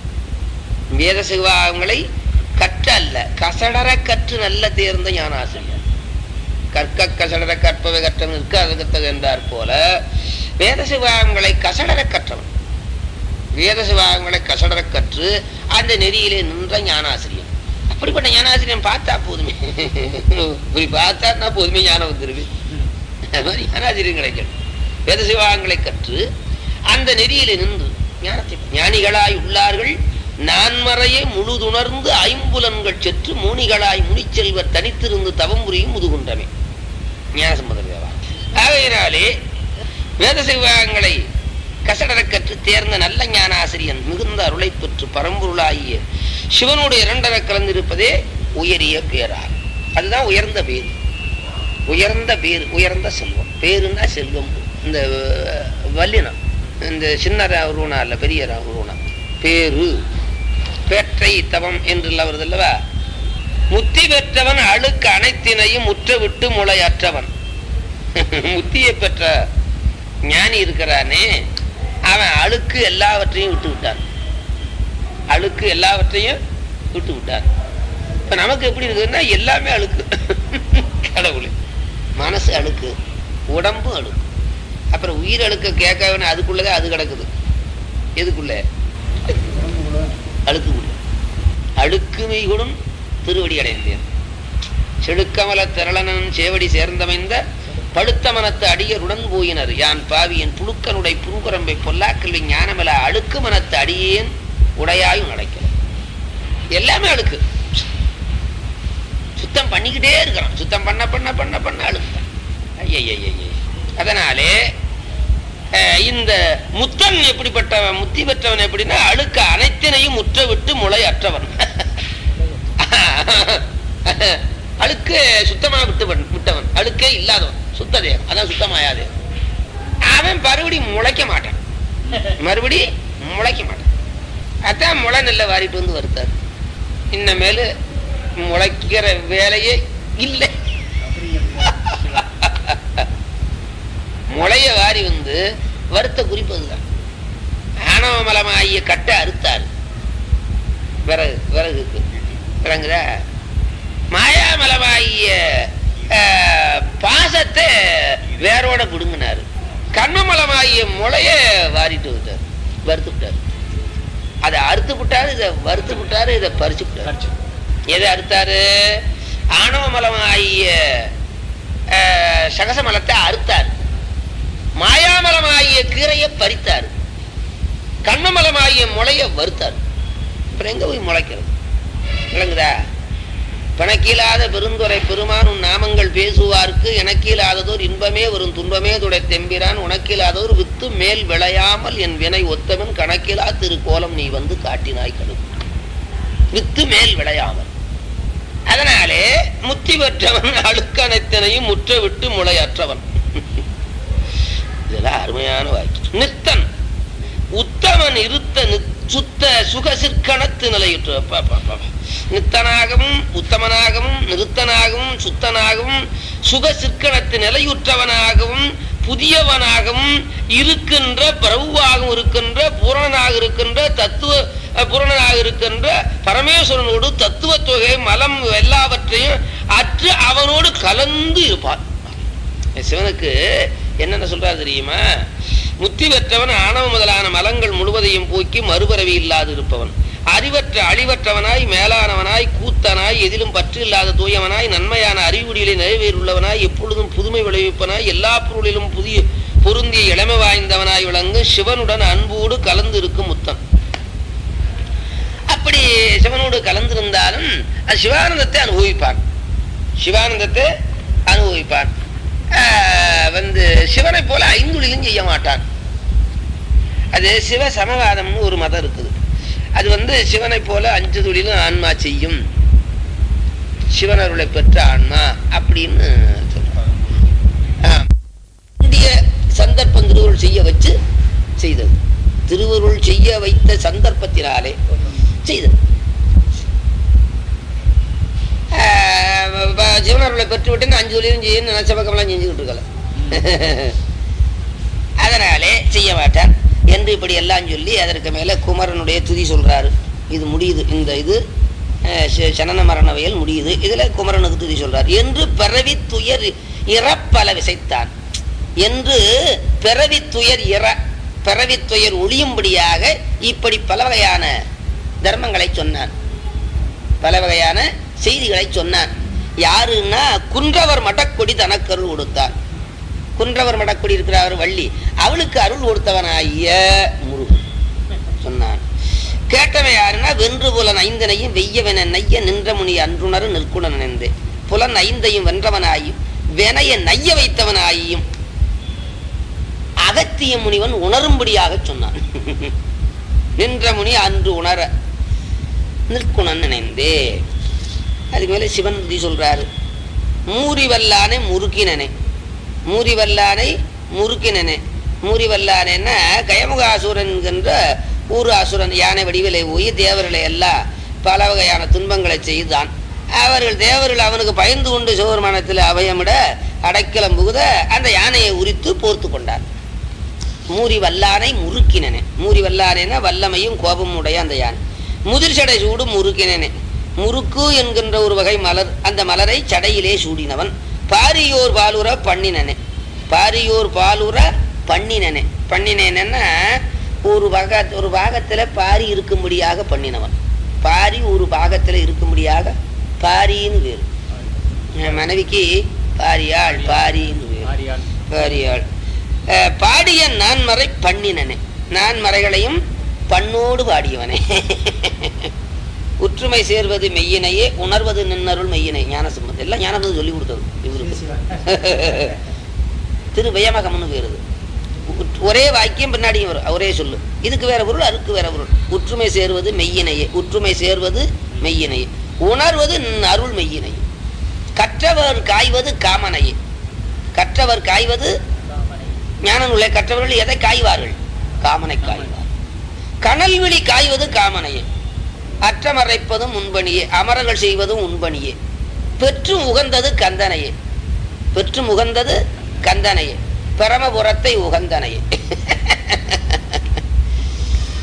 வேத சிவாகங்களை கற்ற அல்ல கசடர கற்று நல்ல தேர்ந்த ஞானாசிரியர் கற்க கசடர கற்பவை கற்றவன் இருக்க அதுக்கு என்றார் போல வேத சிவாகங்களை கசடர கற்றவன் வேத சிவாகங்களை கசடர கற்று அந்த நெறியிலே நின்ற ஞானாசிரியன் அப்படிப்பட்ட ஞானாசிரியன் பார்த்தா போதுமே இப்படி பார்த்தா போதுமே ஞானம் வந்துருது அது மாதிரி ஞானாசிரியன் கிடைக்கணும் வேத சிவாகங்களை கற்று அந்த நெறியிலே நின்று ஞானத்தை ஞானிகளாய் உள்ளார்கள் நான்மறையை முழுதுணர்ந்து ஐம்புலன்கள் செற்று மூனிகளாய் முனிச்செல்வர் தனித்திருந்து தவம் புரியும் முதுகுன்றமே ஞானசம்பந்த தேவா ஆகையினாலே வேத சிவாகங்களை கசடர கற்று தேர்ந்த நல்ல ஞான ஆசிரியன் மிகுந்த அருளை பெற்று பரம்பொருளாகிய சிவனோடு இரண்டர கலந்திருப்பதே உயரிய பேராகும் அதுதான் உயர்ந்த பேர் உயர்ந்த பேர் உயர்ந்த செல்வம் பேருன்னா செல்வம் இந்த அஹ், வல்லினம் இந்த சின்ன உருவனா இல்ல பெரிய உருவனா பேரு பேற்றை தவம் என்று வருது அல்லவா முத்தி பெற்றவன் அழுக்கு அனைத்தினையும் முற்ற விட்டு முளையற்றவன் முத்தியை பெற்ற ஞானி இருக்கிறானே அவன் அழுக்கு எல்லாவற்றையும் விட்டு விட்டான் அழுக்கு எல்லாவற்றையும் விட்டு விட்டான் இப்ப நமக்கு எப்படி இருக்குதுன்னா எல்லாமே அழுக்கு கடவுளே மனசு அழுக்கு உடம்பு அழுக்கு அப்புறம் உயிர் அழுக்க கேட்கவே அதுக்குள்ளதான் அது கிடக்குது எதுக்குள்ள அழுக்குக்குள்ள அழுக்குமை குணம் திருவடி அடைந்தேன் செடுக்கமல திரளனன் சேவடி சேர்ந்தமைந்த பழுத்த மனத்து அடியருடன் போயினர் யான் பாவியன் புழுக்கனுடை புருகரம்பை பொல்லாக்கல்வி ஞானமல அழுக்கு மனத்து அடியேன் உடையாயும் நடக்கிறது எல்லாமே அழுக்கு சுத்தம் பண்ணிக்கிட்டே இருக்கிறான் சுத்தம் பண்ண பண்ண பண்ண பண்ண அழுக்கு ஐயய்யய்ய அதனாலே அஹ், இந்த முத்தன் எப்படிப்பட்டவன் முத்தி பெற்றவன் எப்படின்னா அழுக்க அனைத்தினையும் முற்ற விட்டு முளை அற்றவன் அழுக்கு சுத்தமா விட்டுவன் விட்டவன் அழுக்கே இல்லாதவன் சுத்ததே அதான் சுத்தமாயாது அவன் மறுபடி முளைக்க மாட்டான் மறுபடி முளைக்க மாட்டான் அதான் முளை நெல்லை வாரிட்டு வந்து வருத்தார் இன்னமேலு முளைக்கிற வேலையே இல்லை முளைய வாரி வந்து வருத்த குறிப்பதுதான் ஆணவமலமாகிய கட்டை அறுத்தார் விறகு விறகுக்கு விளங்குதா மாயாமலமாகிய அஹ், பாசத்தை வேரோட பிடுங்கினாரு கண்மமலமாகிய முளைய வாரிட்டு விட்டார் வறுத்து விட்டார் அதை அறுத்து விட்டாரு இதை வறுத்து விட்டாரு இதை பறிச்சு விட்டாரு எதை அறுத்தாரு ஆணவமலமாகிய அஹ், சகசமலத்தை அறுத்தார் மாயாமலமாகிய கீரையை பறித்தார் கண்ணமலமாகிய முளைய வறுத்தார் அப்புறம் எங்க போய் முளைக்கிறது விளங்குதா பணக்கீழாத பெருந்துரை பெருமான் உன் நாமங்கள் பேசுவார்க்கு எனக்கீழாததோர் இன்பமே வரும் துன்பமே துடை தெம்பிரான் உனக்கீழாதோர் வித்து மேல் விளையாமல் என் வினை ஒத்தவன் கணக்கிலா திருக்கோலம் நீ வந்து காட்டினாய் கடு வித்து மேல் விளையாமல் அதனாலே முத்தி பெற்றவன் அழுக்கனைத்தனையும் முற்ற விட்டு முளையற்றவன் இதெல்லாம் அருமையான வாக்கியம் நித்தன் உத்தமன் இருத்த நித்- சுத்த சுக சிற்கணத்து நிலையுற்ற பா, பா, பா, பா. நித்தனாகவும் உத்தமனாகவும் நிறுத்தனாகவும் சுத்தனாகவும் சுக சிற்கணத்து நிலையுற்றவனாகவும் புதியவனாகவும் இருக்கின்ற பிரபுவாகவும் இருக்கின்ற பூரணனாக இருக்கின்ற தத்துவ அஹ், பூரணனாக இருக்கின்ற பரமேஸ்வரனோடு தத்துவ தொகை மலம் எல்லாவற்றையும் அற்று அவனோடு கலந்து இருப்பான் சிவனுக்கு என்னென்ன சொல்றாரு தெரியுமா முத்தி பெற்றவன் ஆணவ முதலான மலங்கள் முழுவதையும் போக்கி மறுபிறவி இல்லாது இருப்பவன் அறிவற்ற அழிவற்றவனாய் மேலானவனாய் கூத்தனாய் எதிலும் பற்று இல்லாத தூயவனாய் நன்மையான அறிவுடியிலே நிறைவேறுள்ளவனாய் எப்பொழுதும் புதுமை விளைவிப்பனாய் எல்லா பொருளிலும் புதிய பொருந்திய இளமை வாய்ந்தவனாய் விளங்கு சிவனுடன் அன்போடு கலந்து இருக்கும் முத்தன் அப்படி சிவனோடு கலந்திருந்தாலும் அது சிவானந்தத்தை அனுபவிப்பான் சிவானந்தத்தை அனுபவிப்பான் ஆஹ் வந்து சிவனை போல ஐந்துளிலும் செய்ய மாட்டான் அது சிவ சமவாதம்னு ஒரு மதம் இருக்குது அது வந்து சிவனை போல அஞ்சு துளிலும் ஆன்மா செய்யும் சிவனருளை பெற்ற ஆன்மா அப்படின்னு சொல்றாங்க ஆஹ். இந்திய சந்தர்ப்பம் திருவருள் செய்ய வச்சு செய்தது திருவருள் செய்ய வைத்த சந்தர்ப்பத்தினாலே செய்தது ஆஹ் வ- ஜீவனருளை பெற்று விட்டு அஞ்சு தொழிலும் செய்யணும் நினைச்ச பக்கமெல்லாம் செஞ்சுக்கிட்டு இருக்கல அதனாலே செய்ய மாட்டான் என்று இப்படி எல்லாம் சொல்லி அதற்கு மேல குமரனுடைய துதி சொல்றாரு இது முடியுது இந்த இது அஹ், ச- சனன மரணவியல் முடியுது இதுல குமரனுக்கு துதி சொல்றார் என்று பிறவி துயர் இறப்பல விசைத்தான் என்று பிறவி துயர் இற பிறவி துயர் ஒழியும்படியாக இப்படி பல வகையான தர்மங்களை சொன்னான் பல வகையான செய்திகளை சொன்னான் யாருன்னா குன்றவர் மடக்கொடி தனக்கருள் கொடுத்தார் குன்றவர் மடக்கொடி இருக்கிறார் வள்ளி அவளுக்கு அருள் கொடுத்தவனாகிய முருகன் சொன்னான் கேட்டவன் யாருன்னா வென்று புலன் ஐந்தனையும் வெய்யவன நைய நின்ற முனி அன்றுணர் நிற்குண நினைந்து புலன் ஐந்தையும் வென்றவனாயும் வெனைய நைய வைத்தவனாயும் அகத்திய முனிவன் உணரும்படியாக சொன்னான் நின்ற முனி அன்று உணர நிற்குணன் நினைந்தே அதுக்கு மேல சிவன் புத்தி சொல்றாரு மூரி வல்லானை முறுக்கினனே மூரி வல்லானை முறுக்கினனே மூரி வல்லானேன்னா கயமுகாசுரன் என்கின்ற ஊர் அசுரன் யானை வடிவிலே போய் தேவர்களை எல்லாம் பல வகையான துன்பங்களை செய்தான் அவர்கள் தேவர்கள் அவனுக்கு பயந்து கொண்டு சிவபெருமானத்தில் அபயமிட அடைக்கலம் புகுத அந்த யானையை உரித்து போர்த்து கொண்டார் மூரி வல்லானை முறுக்கினனே மூரி வல்லானேன்னா வல்லமையும் கோபமும் உடைய அந்த யானை முதிர் சடை சூடு முறுக்கினனே முறுக்கு என்கின்ற ஒரு வகை மலர் அந்த மலரை சடையிலே சூடினவன் பாரியோர் பாலுற பண்ணினனே பாரியோர் பாலுற பண்ணினனே பண்ணினேன்னா ஒரு வக ஒரு பாகத்துல பாரி இருக்கும்படியாக பண்ணினவன் பாரி ஒரு பாகத்துல இருக்கும்படியாக பாரின்னு பேரு என் மனைவிக்கு பாரியாள் பாரின்னு பேரு ஆரியாள் பாரியாள் அஹ், பாடிய நான்மறை பண்ணினனே நான்மறைகளையும் பண்ணோடு பாடியவனே உற்றுமை சேர்வது மெய்யினையே உணர்வது நின்னருள் மெய்யினை ஞான சம்பந்தம் எல்லாம் ஞானத்தை சொல்லி கொடுத்தது இவருக்கு திரு வயமகம்னு பேருது உட்- ஒரே வாக்கியம் பின்னாடியும் வரும் ஒரே சொல்லு இதுக்கு வேற பொருள் அதுக்கு வேற பொருள் உற்றுமை சேர்வது மெய்யினையே உற்றுமை சேர்வது மெய்யினையே உணர்வது நின் அருள் மெய்யினையே கற்றவர் காய்வது காமனையே கற்றவர் காய்வது ஞான நூலை கற்றவர்கள் எதை காய்வார்கள் காமனை காய்வார் கனல் விழி காய்வது காமனையே அற்றமறைப்பதும் உண்பணியே அமரர்கள் செய்வதும் உண்பணியே பெற்று உகந்தது கந்தனையே பெற்று உகந்தது கந்தனையே பிரமபுரத்தை உகந்தனையே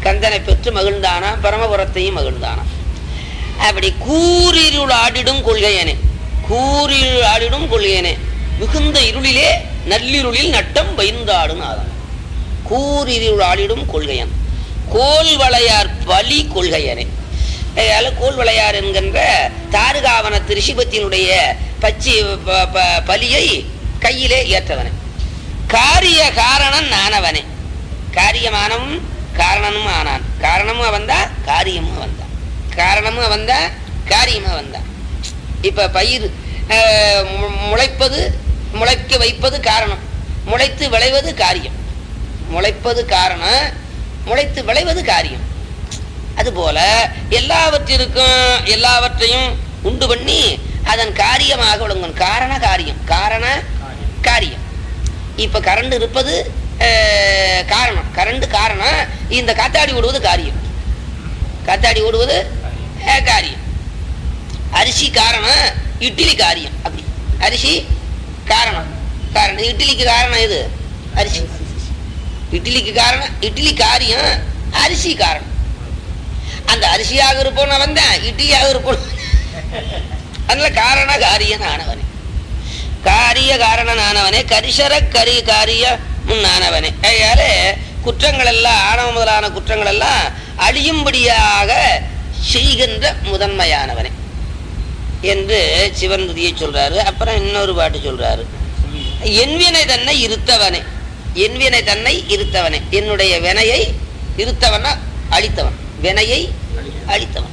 கந்தனை பெற்று மகிழ்ந்தானாம் பரமபுரத்தையும் மகிழ்ந்தானாம் அப்படி கூரிருள் ஆடிடும் கொள்கையனே கூரிருள் ஆடிடும் கொள்கையனே மிகுந்த இருளிலே நள்ளிருளில் நட்டம் வைந்தாடும் ஆதான் கூரிருள் ஆடிடும் கொள்கையன் கோல் வளையார் பலி கொள்கையனே அதனால கோல் வளையார் என்கின்ற தாருகாவன ரிஷிபத்தினுடைய பச்சி ப- ப- பலியை கையிலே ஏற்றவனே காரிய காரணன் நானவனே காரியமானவன் காரணனும் ஆனான் காரணமும் அவன்தான் காரியமும் அவன்தான் காரணமும் அவன்தான் காரியமும் அவன்தான் இப்ப பயிர் அஹ், மு- முளைப்பது முளைக்க வைப்பது காரணம் முளைத்து விளைவது காரியம் முளைப்பது காரணம் முளைத்து விளைவது காரியம் அதுபோல எல்லாவற்றிற்கும் எல்லாவற்றையும் உண்டு பண்ணி அதன் காரியமாக விளங்கும் காரண காரியம் காரண காரியம் இப்ப கரண்ட் இருப்பது அஹ், காரணம் கரண்ட் காரணம் இந்த காத்தாடி ஓடுவது காரியம் காத்தாடி ஓடுவது அஹ், காரியம் அரிசி காரணம் இட்லி காரியம் அப்படி அரிசி காரணம் காரணம் இட்லிக்கு காரணம் எது அரிசி இட்லிக்கு காரணம் இட்லி காரியம் அரிசி காரணம் அந்த அரிசியாக இருப்போம் அவன் தான் இட்லியாக இருப்போம் அதனால காரண காரியன் ஆனவனே காரிய காரணனானவனே கரிசர கரி காரிய முன்னானவனே அதனால குற்றங்கள் எல்லாம் ஆணவ முதலான குற்றங்கள் எல்லாம் அழியும்படியாக செய்கின்ற முதன்மையானவனே என்று சிவன் துதியை சொல்றாரு அப்புறம் இன்னொரு பாட்டு சொல்றாரு என்வினை தன்னை இருத்தவனே என்வினை தன்னை இருத்தவனே என்னுடைய வினையை இருத்தவனா அழித்தவன் வினையை அழித்தவன்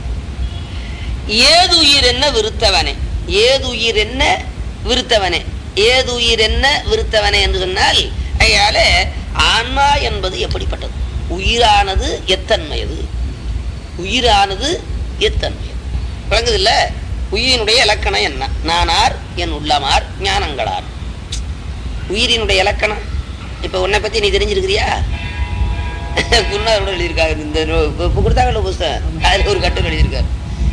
ஏதுயிர் என்ன விருத்தவனே ஏதுயிர் என்ன விருத்தவனே ஏதுயிர் என்ன விருத்தவனே என்று சொன்னால் ஐயால ஆன்மா என்பது எப்படிப்பட்டது உயிரானது எத்தன்மையது உயிரானது எத்தன்மையது விளங்குது இல்ல உயிரினுடைய இலக்கணம் என்ன நானார் என் உள்ளமார் ஞானங்களார் உயிரினுடைய இலக்கணம் இப்ப உன்னை பத்தி நீ தெரிஞ்சிருக்கிறியா குருநாதரோட எழுதியிருக்காங்க இந்த நூ- இப்ப இப்ப கொடுத்தாங்கல்ல புஸ்தகம் அதுல ஒரு கட்டு எழுதியிருக்காரு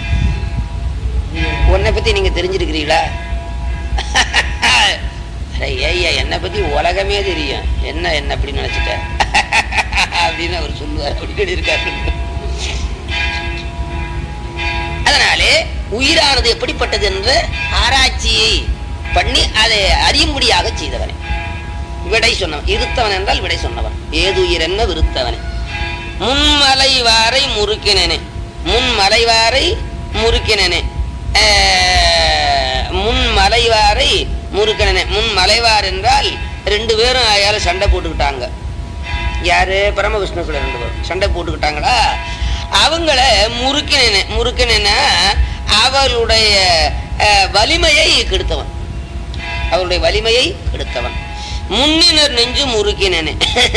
உன்னை பத்தி நீங்க தெரிஞ்சிருக்கிறீங்களா அட ஏய்யா என்னை பத்தி உலகமே தெரியும் என்ன என்ன அப்படி நினைச்சிட்ட அப்படின்னு அவர் சொல்லுவார் அப்படி எழுதியிருக்காரு அதனாலே உயிரானது எப்படிப்பட்டது என்று ஆராய்ச்சியை பண்ணி அதை அறியும்படியாக செய்தவனே விடை சொன்னவன் இருத்தவன் என்றால் விடை சொன்னவன் ஏதுயிர் என்ன விருத்தவனே முன்மலைவாரை முறுக்கினேனே முன்மலைவாரை முறுக்கினேனே ஆஹ், முன்மலைவாரை முறுக்கினேனே முன்மலைவார் என்றால் ரெண்டு பேரும் யார சண்டை போட்டுக்கிட்டாங்க யாரு பரமவிஷ்ணுக்குள்ள ரெண்டு பேரும் சண்டை போட்டுக்கிட்டாங்களா அவங்கள முறுக்கினேனே முறுக்கினேன்னா அவளுடைய அஹ், வலிமையை கெடுத்தவன் அவருடைய வலிமையை கெடுத்தவன் முன்னினர் நெஞ்சு முறுக்கினேனே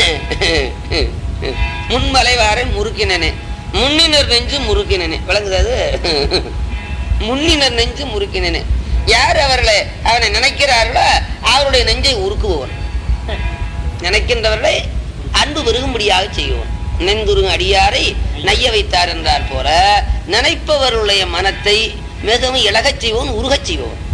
முன்மலைவாரை முறுக்கினேனே முன்னினர் நெஞ்சு முறுக்கினேனே விளங்குது அது முன்னினர் நெஞ்சு முறுக்கினேனே யார் அவர்களை அவனை நினைக்கிறார்களோ அவருடைய நெஞ்சை உருக்குபவன் நினைக்கின்றவர்களை அன்பு பெருகும்படியாக செய்வோம் நினைந்துருங்க அடியாரை நைய வைத்தார் என்றார் போல நினைப்பவருடைய மனத்தை மிகவும் இழகச் செய்வோன் உருகச் செய்வோன்